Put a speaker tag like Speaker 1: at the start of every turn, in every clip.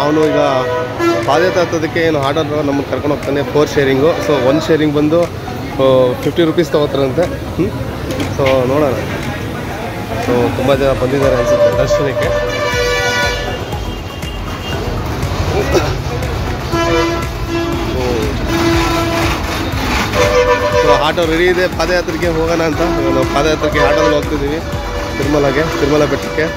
Speaker 1: ಅವನು ಈಗ ಪಾದಯಾತ್ರೆ ಹತ್ತೋದಕ್ಕೆ ಏನು ಆರ್ಡರ್ ನಮ್ಮನ್ನು ಕರ್ಕೊಂಡು ಹೋಗ್ತಾನೆ four sharing so one sharing ಬಂದು ಫಿಫ್ಟಿ ರುಪೀಸ್ ತೊಗೋತಾರಂತೆ ಸೊ ನೋಡೋಣ ಸೊ ತುಂಬ ಜನ ಬಂದಿದ್ದಾರೆ ಅನಿಸುತ್ತೆ ದರ್ಶನಕ್ಕೆ ಸೊ ಆಟೋ ರೆಡಿ ಇದೆ ಪಾದಯಾತ್ರೆಗೆ ಹೋಗೋಣ ಅಂತ ಇವಾಗ ನಾವು ಪಾದಯಾತ್ರೆಗೆ ಆಟೋದಲ್ಲಿ ಹೋಗ್ತಿದ್ದೀವಿ ತಿರುಮಲಗೆ ತಿರುಮಲ ಬೆಟ್ಟಕ್ಕೆ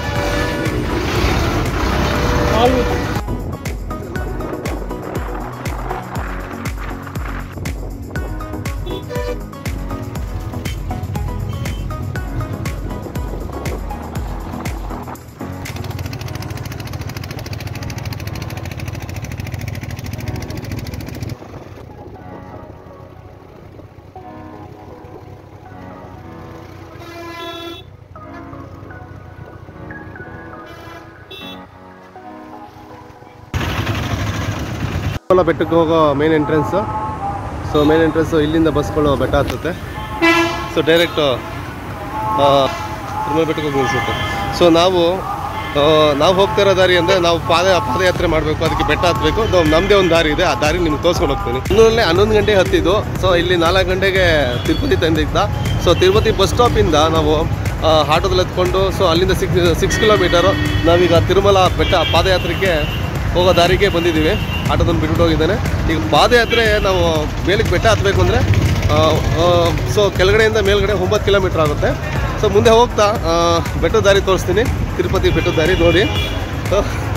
Speaker 1: ತಿರುಮಲ ಬೆಟ್ಟಕ್ಕೆ ಹೋಗೋ main entrance so main entrance ಇಲ್ಲಿಂದ ಬಸ್ಗಳು ಬೆಟ್ಟ ಹತ್ತುತ್ತೆ ಸೊ ಡೈರೆಕ್ಟು ತಿರುಮಲ ಬೆಟ್ಟಕ್ಕೆ ಹೋಗಿ ನಿಲ್ಲಿಸುತ್ತೆ ಸೊ ನಾವು ಆ, ನಾವು ಹೋಗ್ತಾ ಇರೋ ದಾರಿ ಅಂದರೆ ನಾವು ಪಾದ ಪಾದಯಾತ್ರೆ ಮಾಡಬೇಕು ಅದಕ್ಕೆ ಬೆಟ್ಟ ಹತ್ತಬೇಕು ನಮ್ಮದೇ ಒಂದು ದಾರಿ ಇದೆ ಆ ದಾರಿ ನಿಮ್ಗೆ ತೋರಿಸ್ಕೊಂಡು ಹೋಗ್ತೀನಿ ಇನ್ನೊಂದಲ್ಲೇ ಹನ್ನೊಂದು ಗಂಟೆಗೆ ಹತ್ತಿದ್ದು ಸೊ ಇಲ್ಲಿ ನಾಲ್ಕು ಗಂಟೆಗೆ ತಿರುಪತಿ ತಂದಿದ್ದ ಸೊ ತಿರುಪತಿ ಬಸ್ ಸ್ಟಾಪಿಂದ ನಾವು ಆ, ಆಟೋದಲ್ಲಿ ಎತ್ಕೊಂಡು ಸೊ ಅಲ್ಲಿಂದ ಸಿಕ್ಸ್ ಸಿಕ್ಸ್ ಕಿಲೋಮೀಟರು ನಾವೀಗ ತಿರುಮಲ ಬೆಟ್ಟ ಪಾದಯಾತ್ರೆಗೆ ಹೋಗೋ ದಾರಿಗೆ ಬಂದಿದ್ದೀವಿ ಆಟೋದನ್ನು ಬಿಟ್ಬಿಟ್ಟು ಹೋಗಿದ್ದಾನೆ ಈಗ ಪಾದಯಾತ್ರೆ ನಾವು ಮೇಲಕ್ಕೆ ಬೆಟ್ಟ ಹತ್ತಬೇಕು ಅಂದರೆ ಸೊ ಕೆಳಗಡೆಯಿಂದ ಮೇಲ್ಗಡೆ ಒಂಬತ್ತು ಕಿಲೋಮೀಟ್ರ್ ಆಗುತ್ತೆ ಸೊ ಮುಂದೆ ಹೋಗ್ತಾ ಆ, ಬೆಟ್ಟದ ದಾರಿ ತೋರಿಸ್ತೀನಿ ತಿರುಪತಿ ಬೆಟ್ಟದ ದಾರಿ ನೋಡಿ ಸೊ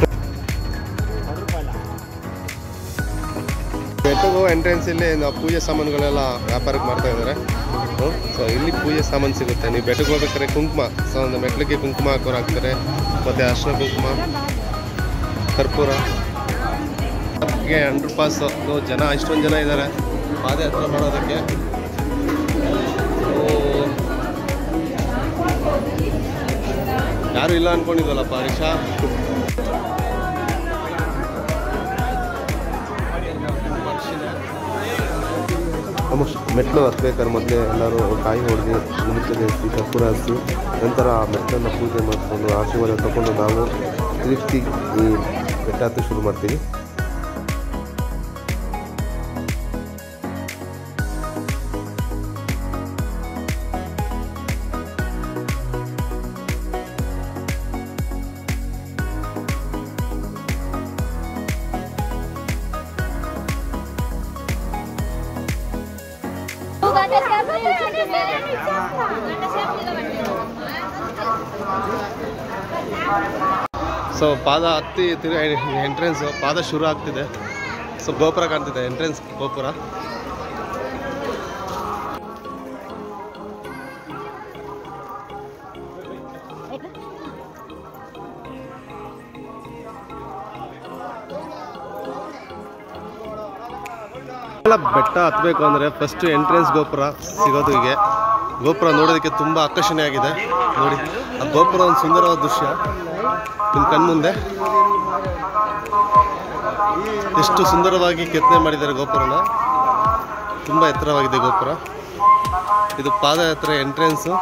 Speaker 1: ಬೆಟ್ಟಗೂ ಎಂಟ್ರೆನ್ಸ್ ಇಲ್ಲಿ ನಾವು ಪೂಜೆ ಸಾಮಾನುಗಳೆಲ್ಲ ವ್ಯಾಪಾರಕ್ಕೆ ಮಾಡ್ತಾ ಇದ್ದಾರೆ ಸೊ ಇಲ್ಲಿ ಪೂಜೆ ಸಾಮಾನು ಸಿಗುತ್ತೆ ನೀವು ಬೆಟ್ಟಕ್ಕೆ ಹೋಗ್ಬೇಕಾದ್ರೆ ಕುಂಕುಮ ಸೊ ಒಂದು ಮೆಟ್ಲಿಗೆ ಕುಂಕುಮ ಹಾಕೋರು ಹಾಕ್ತಾರೆ ಮತ್ತು ಅರ್ಶಿನ ಕುಂಕುಮ ಕರ್ಪೂರ ಗೆ ಅಂಡರ್ ಪಾಸ್ ಜನ ಇಷ್ಟೊಂದು ಜನ ಇದ್ದಾರೆ ಪಾದಯಾತ್ರೆ ಮಾಡೋದಕ್ಕೆ So, ಯಾರು ಇಲ್ಲ ಅನ್ಕೊಂಡಿದ್ವಲ್ಲಪ್ಪ ರಿಕ್ಷಾ ಆಲ್ಮೋಸ್ಟ್ ಮೆಟ್ಲು ಹತ್ಬೇಕಾದ್ರೆ ಮೊದಲೇ ಎಲ್ಲರೂ ಕಾಯಿ ಹೊಡೆದು ಮುಂಚೆ ಹಚ್ಚಿ ಕರ್ಪೂರ ಹಚ್ಚಿ ನಂತರ ಆ ಮೆಟ್ಟನ್ನು ಪೂಜೆ ಮಾಡಿಕೊಂಡು ಆಶೀರ್ವಾದ ತಗೊಂಡು ನಾವು ತಿರುಪ್ತಿ ಈ ಬೆಟ್ಟ ಹತ್ತಿ ಶುರು ಮಾಡ್ತೀವಿ ಸೊ ಪಾದ ಹತ್ತಿ ತಿರು ಎಂಟ್ರೆನ್ಸ್ ಪಾದ ಶುರು ಆಗ್ತಿದೆ ಸೊ ಗೋಪುರ ಕಾಣ್ತಿದೆ ಎಂಟ್ರೆನ್ಸ್ ಗೋಪುರ ಎಲ್ಲ ಬೆಟ್ಟ ಹತ್ತಬೇಕು ಅಂದರೆ ಫಸ್ಟ್ ಎಂಟ್ರೆನ್ಸ್ ಗೋಪುರ ಸಿಗೋದು ಹೀಗೆ ಗೋಪುರ ನೋಡೋದಕ್ಕೆ ತುಂಬ ಆಕರ್ಷಣೆಯಾಗಿದೆ ನೋಡಿ ಆ ಗೋಪುರ ಒಂದು ಸುಂದರವಾದ ದೃಶ್ಯ ನಿಮ್ಮ ಕಣ್ಮುಂದೆ ಎಷ್ಟು ಸುಂದರವಾಗಿ ಕೆತ್ತನೆ ಮಾಡಿದ್ದಾರೆ ಗೋಪುರನ ತುಂಬ ಎತ್ತರವಾಗಿದೆ ಗೋಪುರ ಇದು ಪಾದಯಾತ್ರೆ ಎಂಟ್ರೆನ್ಸು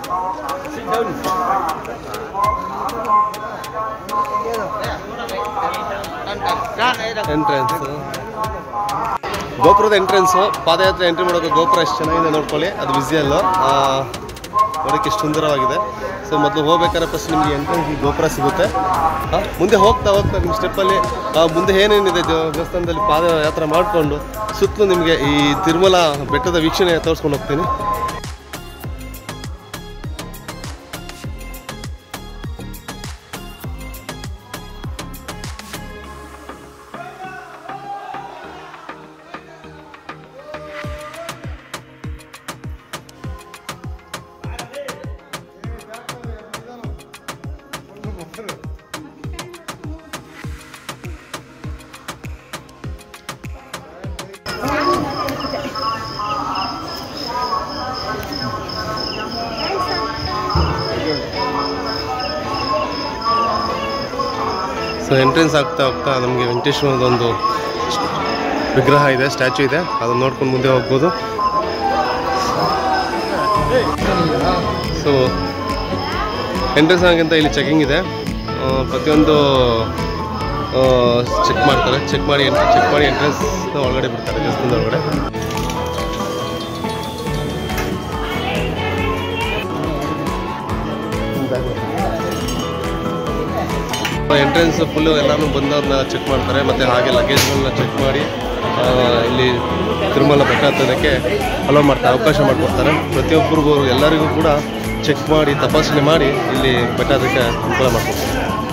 Speaker 1: ಎಂಟ್ರೆನ್ಸ್ ಗೋಪುರದ ಎಂಟ್ರೆನ್ಸು ಪಾದಯಾತ್ರೆ ಎಂಟ್ರಿ ಮಾಡೋಕೆ ಗೋಪುರ ಎಷ್ಟು ಚೆನ್ನಾಗಿದೆ ನೋಡ್ಕೊಳ್ಳಿ ಅದು ವಿಸಿಯಲ್ಲು ನೋಡೋಕ್ಕೆ ಎಷ್ಟು ಸುಂದರವಾಗಿದೆ ಸೊ ಮೊದಲು ಹೋಗ್ಬೇಕಾದ್ರೆ ಫಸ್ಟ್ ನಿಮಗೆ ಎಂಟ್ರೆನ್ಸ್ ಈ ಗೋಪುರ ಸಿಗುತ್ತೆ ಆ, ಮುಂದೆ ಹೋಗ್ತಾ ಹೋಗ್ತಾ ನಿಮ್ಮ ಸ್ಟೆಪ್ಪಲ್ಲಿ ಮುಂದೆ ಏನೇನಿದೆ ದೇವ- ದೇವಸ್ಥಾನದಲ್ಲಿ ಪಾದಯಾತ್ರೆ ಮಾಡಿಕೊಂಡು ಸುತ್ತಲೂ ನಿಮಗೆ ಈ ತಿರುಮಲ ಬೆಟ್ಟದ ವೀಕ್ಷಣೆ ತೋರಿಸ್ಕೊಂಡು ಹೋಗ್ತೀನಿ ಸೊ ಎಂಟ್ರೆನ್ಸ್ ಆಗ್ತಾ ಹೋಗ್ತಾ ನಮಗೆ ವೆಂಕಟೇಶ್ವರದ ಒಂದು ವಿಗ್ರಹ ಇದೆ ಸ್ಟ್ಯಾಚು ಇದೆ ಅದನ್ನ ನೋಡ್ಕೊಂಡು ಮುಂದೆ ಹೋಗ್ಬೋದು ಸೊ ಎಂಟ್ರೆನ್ಸ್ ಆಗಿಂತ ಇಲ್ಲಿ ಚೆಕಿಂಗ್ ಇದೆ ಆ, ಪ್ರತಿಯೊಂದು ಚೆಕ್ ಮಾಡ್ತಾರೆ ಚೆಕ್ ಮಾಡಿ ಚೆಕ್ ಮಾಡಿ ಎಂಟ್ರೆನ್ಸ್ ಒಳಗಡೆ ಬಿಡ್ತಾರೆ ದೇವಸ್ಥಾನದ ಒಳಗಡೆ ಎಂಟ್ರೆನ್ಸ್ ಫುಲ್ಲು ಎಲ್ಲಾನು ಬಂದವ್ರನ್ನ ಚೆಕ್ ಮಾಡ್ತಾರೆ ಮತ್ತು ಹಾಗೆ ಲಗೇಜ್ಗಳನ್ನ ಚೆಕ್ ಮಾಡಿ ಆ, ಇಲ್ಲಿ ತಿರುಮಲ ಬೆಟ್ಟ ಹತ್ತೋದಕ್ಕೆ ಅಲೋ ಮಾಡ್ತಾರೆ ಅವಕಾಶ ಮಾಡಿಕೊಡ್ತಾರೆ ಪ್ರತಿಯೊಬ್ಬರಿಗೂ ಎಲ್ಲರಿಗೂ ಕೂಡ ಚೆಕ್ ಮಾಡಿ ತಪಾಸಣೆ ಮಾಡಿ ಇಲ್ಲಿ ಬೆಟ್ಟ ಹತ್ತಕ್ಕೆ ಅನುಕೂಲ ಮಾಡ್ಕೊಡ್ತಾರೆ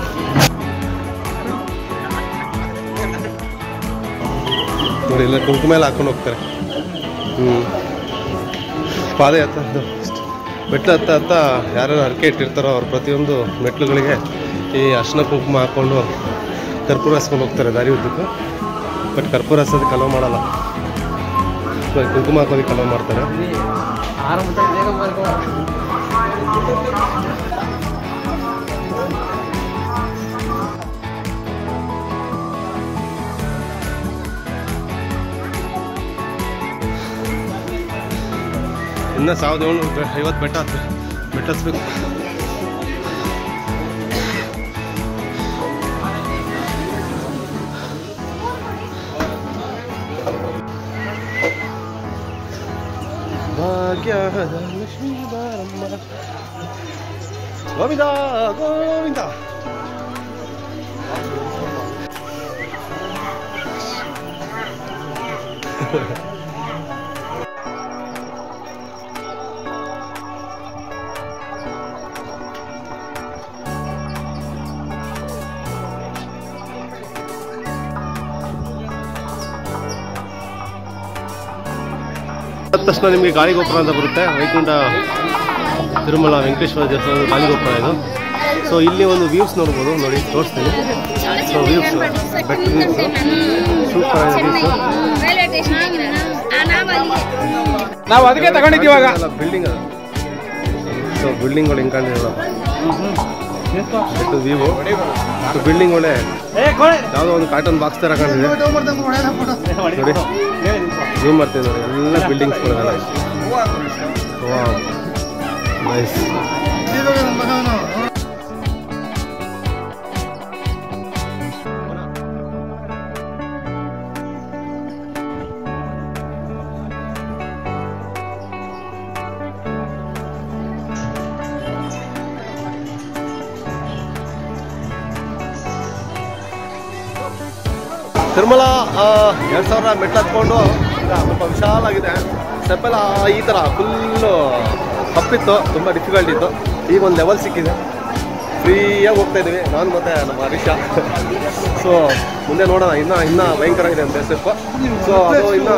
Speaker 1: ನೋಡಿ ಎಲ್ಲ ಕುಂಕುಮ ಎಲ್ಲ ಹಾಕೊಂಡು ಹೋಗ್ತಾರೆ ಹ್ಞೂ ಪಾದಯಾತ್ರೆ ಅದು ಬೆಟ್ಟ ಹತ್ತ ಹತ್ತ ಯಾರು ಹರಕೆ ಇಟ್ಟಿರ್ತಾರೋ ಅವ್ರ ಪ್ರತಿಯೊಂದು ಮೆಟ್ಲುಗಳಿಗೆ ಈ ಅರ್ಶಿನ ಕುಂಕುಮ ಹಾಕ್ಕೊಂಡು ಕರ್ಪೂರ ಹಸ್ಕೊಂಡು ಹೋಗ್ತಾರೆ ದಾರಿ ಉದ್ದಕ್ಕೂ ಬಟ್ ಕರ್ಪೂರ ಹಸೋದಕ್ಕೆ ಅಲೋ ಮಾಡಲ್ಲ ಬಟ್ ಕುಂಕುಮ ಹಾಕೋದಕ್ಕೆ ಅಲೋ ಮಾಡ್ತಾರೆ ಇನ್ನು ಸಾವಿರದ ಏಳ್ನೂರ ಐವತ್ತು ಬೆಟ್ಟ ಹತ್ತು ಬೆಟ್ಟ ಹತ್ಬೇಕು ಭಾಗ್ಯದ ಲಕ್ಷ್ಮೀ ಬಾರಮ್ಮ ಗೋವಿಂದ ಗೋವಿಂದ ಅದ ತಕ್ಷಣ ನಿಮಗೆ ಗಾಳಿಗೋಪುರ ಅಂತ ಬರುತ್ತೆ ವೈಕುಂಠ ತಿರುಮಲ ವೆಂಕಟೇಶ್ವರ ದೇವಸ್ಥಾನದ ಗಾಳಿಗೋಪುರ ಇದು ಸೊ ಇಲ್ಲಿ ಒಂದು ವ್ಯೂಸ್ ನೋಡ್ಬೋದು ನೋಡಿ ತೋರಿಸ್ತೀನಿ ಸೊ ವ್ಯೂಸ್ ಬೆಟ್ಟ ವ್ಯೂಸ್ ಸೂಪರ್ ಆಗಿದೆ ವ್ಯೂಸ್
Speaker 2: ರೈಲ್ವೆ ಸ್ಟೇಷನ್ ಆಗಿರೋಣ ನಾವು ಅಲ್ಲಿಗೆ
Speaker 3: ನಾವು ಅದಕ್ಕೆ ತಗೊಂಡಿದ್ದೀವಿ ಇವಾಗ
Speaker 1: ಬಿಲ್ಡಿಂಗ್ ಅದು ಸೊ ಬಿಲ್ಡಿಂಗ್ಗಳು ಹಿಂಗೆ ಕಾಣಿಲ್ಲ ಬೆಟ್ಟ ವ್ಯೂ ಸೊ ಬಿಲ್ಡಿಂಗ್ ಒಳ್ಳೆ ಯಾವುದೋ ಒಂದು ಕಾಟನ್ ಬಾಕ್ಸ್ ಥರ ಕಾಣಿದೆ ನೋಡಿ ಝೂಮ್ ಮಾಡ್ತೀನಿ ನೋಡಿ ಎಲ್ಲ ಬಿಲ್ಡಿಂಗ್ಸ್ಗಳೆಲ್ಲ ನೈಸ್ ತಿರುಮಲ ಎರಡು ಸಾವಿರ ಮೆಟ್ಲು ಹತ್ಕೊಂಡು ಈಗ ಸ್ವಲ್ಪ ವಿಶಾಲಾಗಿದೆ ಸ್ಟೆಪ್ ಎಲ್ಲ ಈ ಥರ ಫುಲ್ಲು ತಪ್ಪಿತ್ತು ತುಂಬ ಡಿಫಿಕಲ್ಟ್ ಇತ್ತು ಈಗ ಒಂದು ಲೆವೆಲ್ ಸಿಕ್ಕಿದೆ ಫ್ರೀಯಾಗಿ ಹೋಗ್ತಾ ಇದ್ದೀವಿ ನಾನು ಮತ್ತು ನಮ್ಮ ಹರೀಶ ಸೊ ಮುಂದೆ ನೋಡೋಣ ಇನ್ನೂ ಇನ್ನೂ ಭಯಂಕರ ಇದೆ ಅಂತೆ ಸ್ಟೆಪ್ ಸೊ ಅದು ಇನ್ನೂ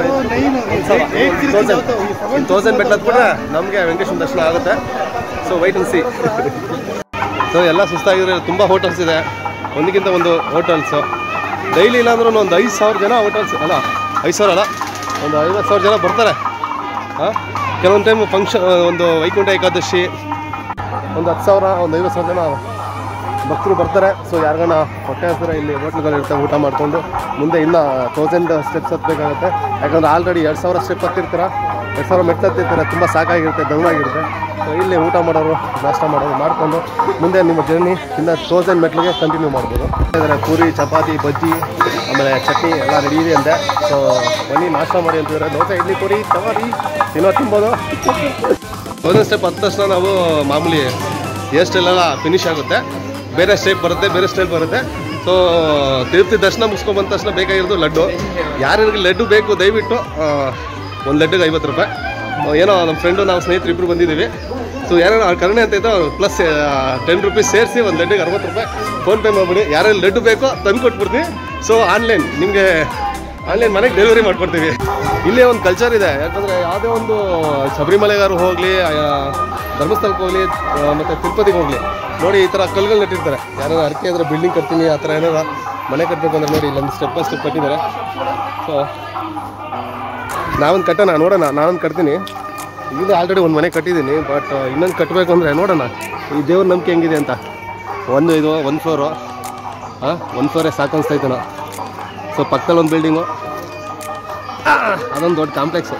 Speaker 1: ತೌಸಂಡ್ ತೌಸಂಡ್ ಮೆಟ್ಲು ಹತ್ಬಿಟ್ರೆ ನಮಗೆ ವೆಂಕಟೇಶ್ವರ ದರ್ಶನ ಆಗುತ್ತೆ so wait and see so ಎಲ್ಲ ಸುಸ್ತಾಗಿದ್ರೆ ತುಂಬ ಹೋಟೆಲ್ಸ್ ಇದೆ ಒಂದಕ್ಕಿಂತ ಒಂದು ಹೋಟೆಲ್ಸು ಡೈಲಿ ಇಲ್ಲಾಂದ್ರೂ ಒಂದು ಐದು ಸಾವಿರ ಜನ ಹೋಟೆಲ್ಸ್ ಅಲ್ಲ ಐದು ಸಾವಿರ ಅಲ್ಲ ಒಂದು ಐವತ್ತು ಸಾವಿರ ಜನ ಬರ್ತಾರೆ ಹಾಂ ಕೆಲವೊಂದು ಟೈಮ್ ಫಂಕ್ಷನ್ ಒಂದು ವೈಕುಂಠ ಏಕಾದಶಿ ಒಂದು ಹತ್ತು ಸಾವಿರ ಒಂದು ಐವತ್ತು ಸಾವಿರ ಜನ ಭಕ್ತರು ಬರ್ತಾರೆ ಸೊ ಯಾರಿಗಾನ ಹೊಟ್ಟೆ ಹಸಿರ ಇಲ್ಲಿ ಹೋಟ್ಲ್ಗಳು ಇರ್ತವೆ ಊಟ ಮಾಡಿಕೊಂಡು ಮುಂದೆ ಇನ್ನೂ ತೌಸಂಡ್ ಸ್ಟೆಪ್ಸ್ ಹತ್ತಬೇಕಾಗುತ್ತೆ ಯಾಕಂದ್ರೆ ಆಲ್ರೆಡಿ ಎರಡು ಸಾವಿರ ಸ್ಟೆಪ್ ಹತ್ತಿರ್ತೀರ ಎರಡು ಸಾವಿರ ಮೆಟ್ಟು ಹತ್ತಿರ್ತಾರೆ ತುಂಬ ಸಾಕಾಗಿರುತ್ತೆ ದೌನಾಗಿರುತ್ತೆ ಸೊ ಇಲ್ಲಿ ಊಟ ಮಾಡೋರು ನಾಷ್ಟ ಮಾಡೋರು ಮಾಡಿಕೊಂಡು ಮುಂದೆ ನಿಮ್ಮ ಜರ್ನಿ ಇನ್ನು ತೌಸಂಡ್ ಮೆಟ್ಲಿಗೆ ಕಂಟಿನ್ಯೂ ಮಾಡ್ಬೋದು ಇದ್ದಾರೆ ಪೂರಿ ಚಪಾತಿ ಬಜ್ಜಿ ಆಮೇಲೆ ಚಟ್ನಿ ಎಲ್ಲ ರೆಡಿ ಇದೆ ಅಂತೆ ಸೊ ಬನ್ನಿ ನಾಷ್ಟ ಮಾಡಿ ಅಂತಿದ್ದಾರೆ ದೋಸೆ ಇಡ್ಲಿ ಪೂರಿ ಚಪಾತಿ ತಿನ್ನೋ ತಿನ್ಬೋದು ಒಂದೊಂದು ಸ್ಟೆಪ್ ಹತ್ತ ತಕ್ಷಣ ನಾವು ಮಾಮೂಲಿ ಹೇರ್ ಸ್ಟೈಲೆಲ್ಲ ಫಿನಿಶ್ ಆಗುತ್ತೆ ಬೇರೆ ಸ್ಟೆಪ್ ಬರುತ್ತೆ ಬೇರೆ ಸ್ಟೈಲ್ ಬರುತ್ತೆ ಸೊ ತಿರುಪತಿ ದರ್ಶನ ಮುಗಿಸ್ಕೊಂಡ್ ಬಂದ ತಕ್ಷಣ ಬೇಕಾಗಿರೋದು ಲಡ್ಡು ಯಾರ್ಯಾರಿಗೆ ಲಡ್ಡು ಬೇಕು ದಯವಿಟ್ಟು ಒಂದು ಲಡ್ಡುಗೆ ಐವತ್ತು ರೂಪಾಯಿ ಆ, ಏನೋ ನಮ್ಮ ಫ್ರೆಂಡು ನಾವು ಸ್ನೇಹಿತರು ಇಬ್ಬರು ಬಂದಿದ್ದೀವಿ ಸೊ ಯಾರು ಅವ್ರ ಕರುಣೆ ಅಂತ ಇದ್ದೋ ಪ್ಲಸ್ ಟೆನ್ ರುಪೀಸ್ ಸೇರಿಸಿ ಒಂದು ಲಡ್ಡಿಗೆ ಅರವತ್ತು ರೂಪಾಯಿ ಫೋನ್ಪೇ ಮಾಡಿಬಿಡಿ ಯಾರಲ್ಲಿ ಲಡ್ಡು ಬೇಕೋ ತಂದು ಕೊಟ್ಬಿಡ್ತೀನಿ ಸೊ ಆನ್ಲೈನ್ ನಿಮಗೆ ಆನ್ಲೈನ್ ಮನೆಗೆ ಡೆಲಿವರಿ ಮಾಡ್ಕೊಡ್ತೀವಿ ಇಲ್ಲೇ ಒಂದು ಕಲ್ಚರ್ ಇದೆ ಯಾಕಂದರೆ ಯಾವುದೇ ಒಂದು ಶಬರಿಮಲೆಗಾರು ಹೋಗಲಿ ಧರ್ಮಸ್ಥಳಕ್ಕೆ ಹೋಗಲಿ ಮತ್ತು ತಿರುಪತಿಗೆ ಹೋಗಲಿ ನೋಡಿ ಈ ಥರ ಕಲ್ಗಳು ನೆಟ್ಟಿರ್ತಾರೆ ಯಾರು ಅರ್ಕೆ ಅಂದ್ರೆ ಬಿಲ್ಡಿಂಗ್ ಕಟ್ತೀನಿ ಆ ಥರ ಏನಾರ ಮನೆ ಕಟ್ಟಬೇಕು ಅಂದ್ರೆ ನೋಡಿ ಇಲ್ಲೊಂದು ಸ್ಟೆಪ್ ಬೈ ಸ್ಟೆಪ್ ಕಟ್ಟಿದ್ದಾರೆ ಸೊ ನಾವೊಂದು ಕಟ್ಟೋಣ ನೋಡೋಣ ನಾನೊಂದು ಕಟ್ತೀನಿ ಈಗ ಆಲ್ರೆಡಿ ಒಂದು ಮನೆ ಕಟ್ಟಿದ್ದೀನಿ ಬಟ್ ಇನ್ನೊಂದು ಕಟ್ಟಬೇಕು ಅಂದರೆ ನೋಡೋಣ ಈ ದೇವ್ರ ನಂಬಿಕೆ ಹೆಂಗಿದೆ ಅಂತ ಒಂದು ಇದು ಒಂದು ಫ್ಲೋರು ಹಾಂ ಒಂದು ಫ್ಲೋರೇ ಸಾಕು ಅನಿಸ್ತೈತೆ ನಾ ಸೊ ಪಕ್ಕದಲ್ಲಿ ಒಂದು ಬಿಲ್ಡಿಂಗು ಅದೊಂದು ದೊಡ್ಡ ಕಾಂಪ್ಲೆಕ್ಸು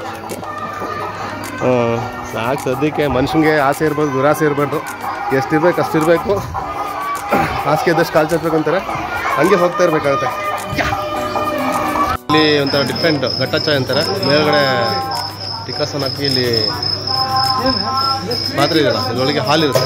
Speaker 1: ಸಾಕು ಸದ್ಯಕ್ಕೆ ಮನುಷ್ಯನಿಗೆ ಆಸೆ ಇರ್ಬೋದು ದುರಾಸೆ ಇರಬಾರ್ದು ಎಷ್ಟಿರ್ಬೇಕು ಅಷ್ಟಿರಬೇಕು ಹಾಸಿಗೆ ಇದ್ದಷ್ಟು ಕಾಲು ಚಾಚಬೇಕು ಅಂತಾರೆ ಹಂಗೆ ಹೋಗ್ತಾ ಇರ್ಬೇಕಾಗುತ್ತೆ ಇಲ್ಲಿ ಒಂಥರ ಡಿಫ್ರೆಂಟ್ ಘಟ್ಟಚಾಯ್ ಅಂತಾರೆ ಮೇಲ್ಗಡೆ ಟಿಕಾಸನ್ ಹಾಕಿ ಇಲ್ಲಿ ಪಾತ್ರೆ ಇದೆಯಲ್ಲ ಇದರೊಳಗೆ ಹಾಲಿರುತ್ತೆ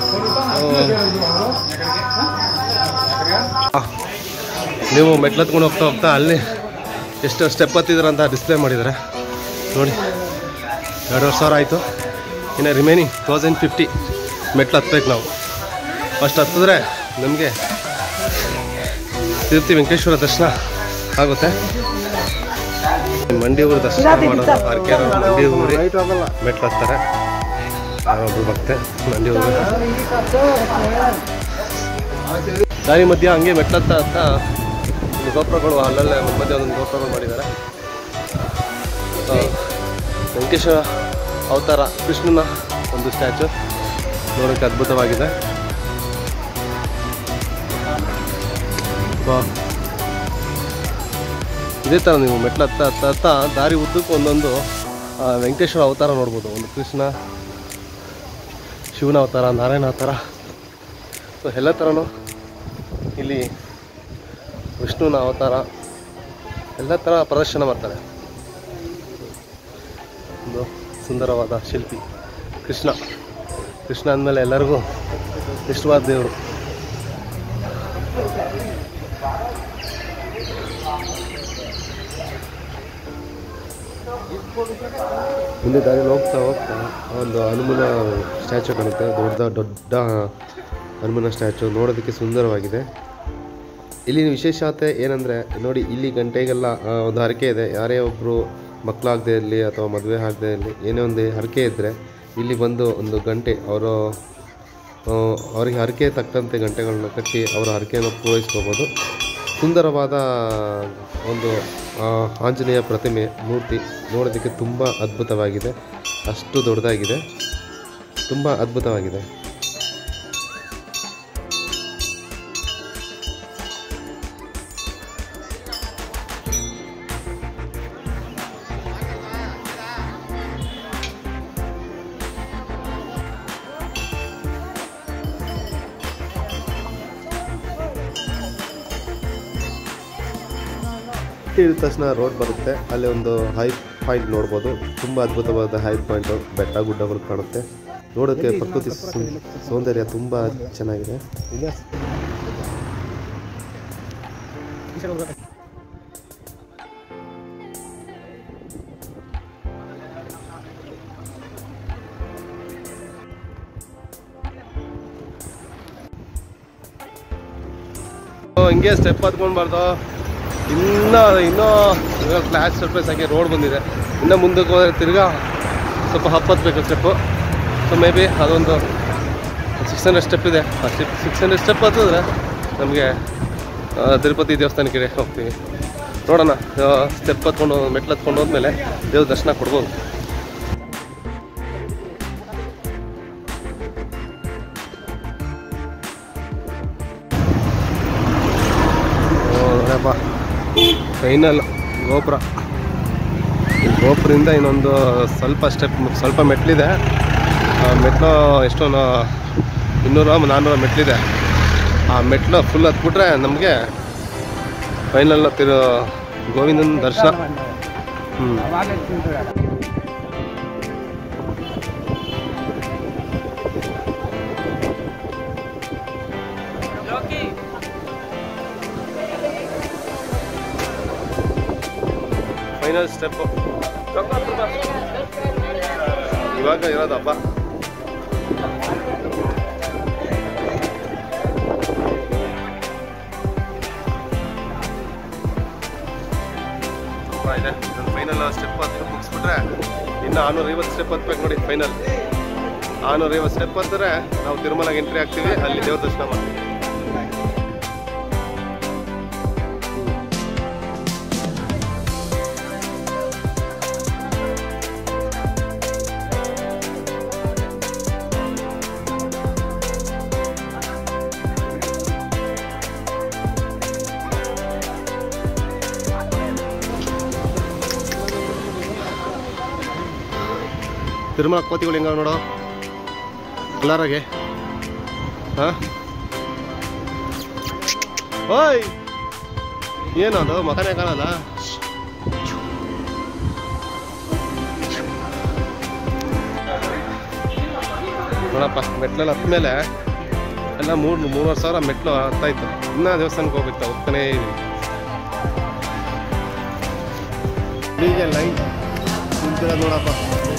Speaker 1: ಆ, ನೀವು ಮೆಟ್ಲತ್ಕೊಂಡು ಹೋಗ್ತಾ ಹೋಗ್ತಾ ಅಲ್ಲಿ ಎಷ್ಟು ಸ್ಟೆಪ್ ಹತ್ತಿದ್ರ ಅಂತ ಡಿಸ್ಪ್ಲೇ ಮಾಡಿದ್ದಾರೆ ನೋಡಿ ಎರಡುವರೆ ಸಾವಿರ ಆಯಿತು ಇನ್ನು ರಿಮೈನಿಂಗ್ ತೌಸಂಡ್ ಫಿಫ್ಟಿ ಮೆಟ್ಲು ಹತ್ಬೇಕು ನಾವು ಫಸ್ಟ್ ಹತ್ತಿದ್ರೆ ನಮಗೆ ತಿರುಪತಿ ವೆಂಕಟೇಶ್ವರ ದರ್ಶನ ಆಗುತ್ತೆ ಮಂಡಿ ಊರು ದರ್ಶನ ಮಾಡೋದು ಅರ್ಕೆ ಮಂಡಿ ಊರಿ ಮೆಟ್ಲು ಹತ್ತಾರೆ ಯಾರೊಬ್ರು ಭಕ್ತೆ ಮಂಡಿ ಊರು ದಾರಿ ಮಧ್ಯ ಹಂಗೆ ಮೆಟ್ಲತ್ತ ಹತ್ತ ಒಂದು ಗೋಪುರಗಳು ಅಲ್ಲಲ್ಲೇ ಮಧ್ಯೆ ಒಂದೊಂದು ಗೋಪುರಗಳು ಮಾಡಿದ್ದಾರೆ ಆ, ವೆಂಕಟೇಶ್ವರ ಅವತಾರ ಕೃಷ್ಣನ ಒಂದು ಸ್ಟ್ಯಾಚು ನೋಡೋಕ್ಕೆ ಅದ್ಭುತವಾಗಿದೆ ವಾ. ಇದೇ ಥರ ನೀವು ಮೆಟ್ಲು ಹತ್ತ ಹತ್ತ ಹತ್ತ ದಾರಿ ಉದ್ದಕ್ಕೂ ಒಂದೊಂದು ಆ, ವೆಂಕಟೇಶ್ವರ ಅವತಾರ ನೋಡ್ಬೋದು ಒಂದು ಕೃಷ್ಣ ಶಿವನ ಅವತಾರ ನಾರಾಯಣ ಅವತಾರ ಸೊ ಎಲ್ಲ ಥರನೂ ಇಲ್ಲಿ ವಿಷ್ಣುವಿನ ಅವತಾರ ಎಲ್ಲ ಥರ ಪ್ರದರ್ಶನ ಮಾಡ್ತಾರೆ ಒಂದು ಸುಂದರವಾದ ಶಿಲ್ಪಿ ಕೃಷ್ಣ ಕೃಷ್ಣ ಅಂದಮೇಲೆ ಎಲ್ಲರಿಗೂ ಇಷ್ಟವಾದ ದೇವರು ಮುಂದೆ ದಾರಿಯಲ್ಲಿ ಹೋಗ್ತಾ ಹೋಗ್ತಾ ಒಂದು ಹನುಮನ ಸ್ಟ್ಯಾಚು ಕಾಣುತ್ತೆ ದೊಡ್ಡ ದೊಡ್ಡ ಹನುಮನ ಸ್ಟ್ಯಾಚು ನೋಡೋದಕ್ಕೆ ಸುಂದರವಾಗಿದೆ ಇಲ್ಲಿನ ವಿಶೇಷತೆ ಏನಂದರೆ ನೋಡಿ ಇಲ್ಲಿ ಗಂಟೆಗೆಲ್ಲ ಆ, ಒಂದು ಹರಕೆ ಇದೆ ಯಾರೇ ಒಬ್ಬರು ಮಕ್ಕಳಾಗದೇ ಇರಲಿ ಅಥವಾ ಮದುವೆ ಆಗದೇ ಇರಲಿ ಏನೇ ಒಂದು ಹರಕೆ ಇದ್ದರೆ ಇಲ್ಲಿ ಬಂದು ಒಂದು ಗಂಟೆ ಅವರು ಅವರಿಗೆ ಹರಕೆ ತಕ್ಕಂತೆ ಗಂಟೆಗಳನ್ನ ಕಟ್ಟಿ ಅವರ ಹರಕೆಯನ್ನು ಪೂರೈಸ್ಕೋಬೋದು ಸುಂದರವಾದ ಒಂದು ಆ, ಆಂಜನೇಯ ಪ್ರತಿಮೆ ಮೂರ್ತಿ ನೋಡೋದಕ್ಕೆ ತುಂಬ ಅದ್ಭುತವಾಗಿದೆ ಅಷ್ಟು ದೊಡ್ಡದಾಗಿದೆ ತುಂಬ ಅದ್ಭುತವಾಗಿದೆ ಇಳಿದ ತಕ್ಷಣ ರೋಡ್ ಬರುತ್ತೆ ಅಲ್ಲಿ ಒಂದು ಹೈ ಪಾಯಿಂಟ್ ನೋಡ್ಬೋದು ತುಂಬ ಅದ್ಭುತವಾದ ಹೈ ಪಾಯಿಂಟು ಬೆಟ್ಟ ಗುಡ್ಡಗಳು ಕಾಣುತ್ತೆ ನೋಡೋಕ್ಕೆ ಪ್ರಕೃತಿ ಸು- ಸೌಂದರ್ಯ ತುಂಬ ಚೆನ್ನಾಗಿದೆ ಓ, ಹಿಂಗೆ ಸ್ಟೆಪ್ ಹತ್ಕೊಂಡ್ಬಾರ್ದು ಇನ್ನೂ ಇನ್ನೂ ಇವಾಗ ಫ್ಲ್ಯಾಶ್ ಸರ್ಫೇಸ್ ಆಗಿ ರೋಡ್ ಬಂದಿದೆ ಇನ್ನು ಮುಂದಕ್ಕೆ ಹೋದರೆ ತಿರ್ಗಾ ಸ್ವಲ್ಪ ಹಪ್ಪತ್ಬೇಕು ಸ್ಟೆಪ್ಪು ಸೊ ಮೇ ಬಿ ಅದೊಂದು ಸಿಕ್ಸ್ ಹಂಡ್ರೆಡ್ ಸ್ಟೆಪ್ ಇದೆ ಆ ಸ್ಟೆಪ್ ಸಿಕ್ಸ್ ಹಂಡ್ರೆಡ್ ಸ್ಟೆಪ್ ಹತ್ತಿದ್ರೆ ನಮಗೆ ತಿರುಪತಿ ದೇವಸ್ಥಾನಕ್ಕೆ ಹೋಗ್ತೀವಿ ನೋಡೋಣ ಸ್ಟೆಪ್ ಹತ್ಕೊಂಡು ಮೆಟ್ಲು ಹತ್ಕೊಂಡು ಹೋದ್ಮೇಲೆ ದೇವ್ರ ದರ್ಶನ ಕೊಡ್ಬೋದು ನೋಡಪ್ಪ ಫೈನಲ್ ಗೋಪುರ ಈ ಗೋಪುರದಿಂದ ಇನ್ನೊಂದು ಸ್ವಲ್ಪ ಸ್ಟೆಪ್ ಸ್ವಲ್ಪ ಮೆಟ್ಲಿದೆ ಆ ಮೆಟ್ಲು ಎಷ್ಟೊಂದು ಇನ್ನೂರ ನಾನ್ನೂರ ಮೆಟ್ಲಿದೆ ಆ ಮೆಟ್ಲು ಫುಲ್ ಹತ್ಬಿಟ್ರೆ ನಮಗೆ ಫೈನಲ್ ತಿರು ಗೋವಿಂದನ ದರ್ಶನ ಹ್ಞೂ ಫೈನಲ್ ಸ್ಟೆಪ್ ಇವಾಗ ಇರೋದು ಹಬ್ಬ ಹಬ್ಬ ಇದೆ ಫೈನಲ್ ಸ್ಟೆಪ್ ಹತ್ತು ಮುಗಿಸ್ಬಿಟ್ರೆ ಇನ್ನು ಆನೂರ ಐವತ್ತು ಸ್ಟೆಪ್ ಹತ್ಬೇಕು ನೋಡಿ ಫೈನಲ್ ಆನೂರ ಐವತ್ತು ಸ್ಟೆಪ್ ಹತ್ತಿದ್ರೆ ನಾವು ತಿರುಮಲಗೆ ಎಂಟ್ರಿ ಆಗ್ತೀವಿ ಅಲ್ಲಿ ದೇವ್ರ ದರ್ಶನ ಮಾಡ್ತೀವಿ ತಿರುಮಲ ಕೋತಿಗಳು ಹೆಂಗ ನೋಡೋ ಕಲರಾಗೆ ಹಾಂ ಓಯ್ ಏನು ಅದು ಮಕನೇ ಕಾಣಲ್ಲ ನೋಡಪ್ಪ ಮೆಟ್ಲೆಲ್ಲ ಹತ್ತ ಮೇಲೆ ಎಲ್ಲ ಮೂರು ಮೂರುವರೆ ಸಾವಿರ ಮೆಟ್ಲು ಹತ್ತಾಯ್ತು ಇನ್ನೂ ದೇವಸ್ಥಾನಕ್ಕೆ ಹೋಗ್ಬೇಕು ಹೋಗ್ತಾನೇ ಇದೀವಿ ಹೀಗೆ ಲೈನ್ ನಿಂತಿರೋದು ನೋಡಪ್ಪ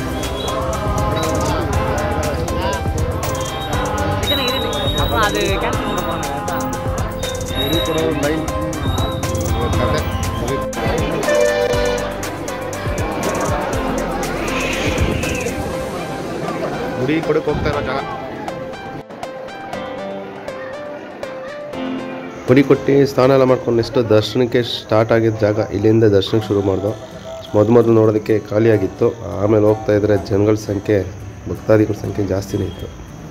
Speaker 3: அது கேன்சல் பண்ண போறாங்க
Speaker 1: ಗುಡಿ ಕೊಡೋ ಲೈನ್ ಕತೆ ಮುಗೀತು. ಗುಡಿ ಕೊಡಕ್ಕೆ ಹೋಗ್ತಾ ಇರೋ ಜಾಗ ಗುಡಿ ಕೊಟ್ಟು ಸ್ನಾನ ಎಲ್ಲ ಮಾಡ್ಕೊಂಡು ನೆಕ್ಸ್ಟ್ ದರ್ಶನಕ್ಕೆ ಸ್ಟಾರ್ಟ್ ಆಗಿದ್ದ ಜಾಗ ಇಲ್ಲಿಂದ ದರ್ಶನಕ್ಕೆ ಶುರು ಮಾಡ್ದು ಮೊದಲು ಮೊದಲು ನೋಡೋದಕ್ಕೆ ಖಾಲಿಯಾಗಿತ್ತು ಆಮೇಲೆ ಹೋಗ್ತಾ ಇದ್ರೆ ಜನಗಳ ಸಂಖ್ಯೆ ಭಕ್ತಾದಿಗಳ ಸಂಖ್ಯೆ ಜಾಸ್ತಿನೇ ಇತ್ತು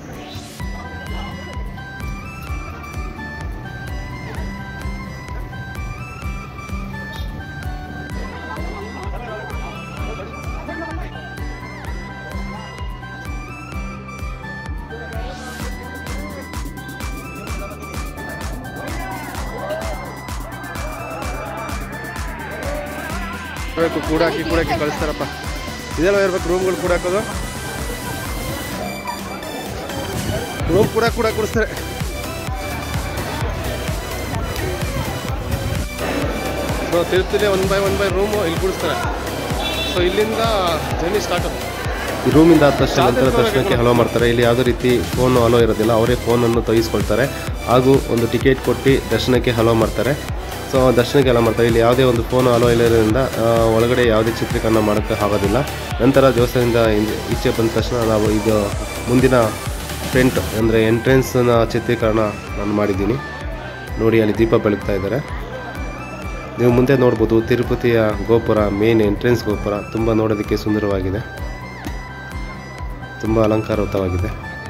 Speaker 1: ಬೇಕು ಕೂಡಾಕಿ ಕೂಡಾಕಿ ಕಳಿಸ್ತಾರಪ್ಪ ಇದೆಲ್ಲ ಇರ್ಬೇಕು ರೂಮ್ಗಳು ಕೂಡ ಹಾಕೋದು ರೂಮ್ ಕೂಡ ಕೂಡ ಕೊಡಿಸ್ತಾರೆ ಸೊ ತಿರುಪತಿಲಿ one by one by room ಇಲ್ಲಿ ಕೊಡಿಸ್ತಾರೆ ಸೊ ಇಲ್ಲಿಂದ ಜರ್ನಿ ಸ್ಟಾರ್ಟ್ ಈ ರೂಮಿಂದ ಆದ ತಕ್ಷಣ ನಂತರ ದರ್ಶನಕ್ಕೆ ಹಲೋ ಮಾಡ್ತಾರೆ ಇಲ್ಲಿ ಯಾವುದೇ ರೀತಿ ಫೋನ್ ಹಲೋ ಇರೋದಿಲ್ಲ ಅವರೇ ಫೋನನ್ನು ತೆಗೆಸ್ಕೊಳ್ತಾರೆ ಹಾಗೂ ಒಂದು ಟಿಕೆಟ್ ಕೊಟ್ಟು ದರ್ಶನಕ್ಕೆ ಹಲೋ ಮಾಡ್ತಾರೆ ಸೊ ದರ್ಶನಕ್ಕೆ ಹಲೋ ಮಾಡ್ತಾರೆ ಇಲ್ಲಿ ಯಾವುದೇ ಒಂದು ಫೋನ್ ಹಲೋ ಇಲ್ಲದ್ರಿಂದ ಆ, ಒಳಗಡೆ ಯಾವುದೇ ಚಿತ್ರೀಕರಣ ಮಾಡೋಕ್ಕೆ ಆಗೋದಿಲ್ಲ ನಂತರ ದೇವಸ್ಥಾನದಿಂದ ಇಂದ- ಈಚೆ ಬಂದ ತಕ್ಷಣ ನಾವು ಇದು ಮುಂದಿನ ಫ್ರಂಟ್ ಅಂದರೆ ಎಂಟ್ರೆನ್ಸ್ನ ಚಿತ್ರೀಕರಣ ನಾನು ಮಾಡಿದ್ದೀನಿ ನೋಡಿ ಅಲ್ಲಿ ದೀಪ ಬೆಳಗ್ತಾ ಇದ್ದಾರೆ ನೀವು ಮುಂದೆ ನೋಡ್ಬೋದು ತಿರುಪತಿಯ ಗೋಪುರ ಮೇನ್ ಎಂಟ್ರೆನ್ಸ್ ಗೋಪುರ ತುಂಬ ನೋಡೋದಕ್ಕೆ ಸುಂದರವಾಗಿದೆ ತುಂಬ ಅಲಂಕಾರಯುತವಾಗಿದೆ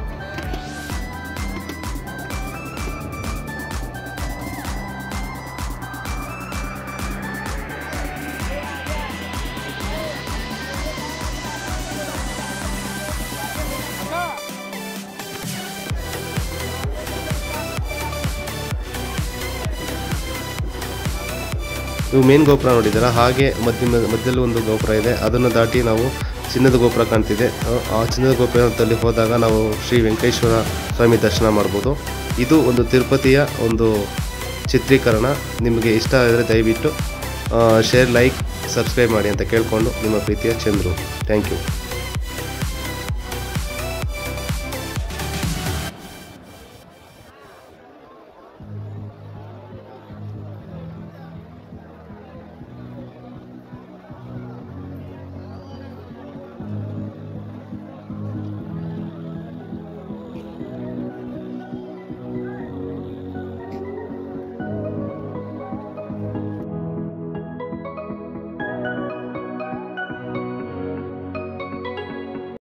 Speaker 1: ನೀವು ಮೇನ್ ಗೋಪುರ ನೋಡಿದ್ದೀರಾ ಹಾಗೆ ಮಧ್ಯ ಮಧ್ಯದಲ್ಲಿ ಒಂದು ಗೋಪುರ ಇದೆ ಅದನ್ನು ದಾಟಿ ನಾವು ಚಿನ್ನದ ಗೋಪುರ ಕಾಣ್ತಿದೆ ಆ- ಆ ಚಿನ್ನದ ಗೋಪುರದಲ್ಲಿ ಹೋದಾಗ ನಾವು ಶ್ರೀ ವೆಂಕಟೇಶ್ವರ ಸ್ವಾಮಿ ದರ್ಶನ ಮಾಡ್ಬೋದು ಇದು ಒಂದು ತಿರುಪತಿಯ ಒಂದು ಚಿತ್ರೀಕರಣ ನಿಮಗೆ ಇಷ್ಟ ಆದರೆ ದಯವಿಟ್ಟು ಶೇರ್ ಲೈಕ್ ಸಬ್ಸ್ಕ್ರೈಬ್ ಮಾಡಿ ಅಂತ ಕೇಳಿಕೊಂಡು ನಿಮ್ಮ ಪ್ರೀತಿಯ ಚಂದ್ರು ಥ್ಯಾಂಕ್ ಯು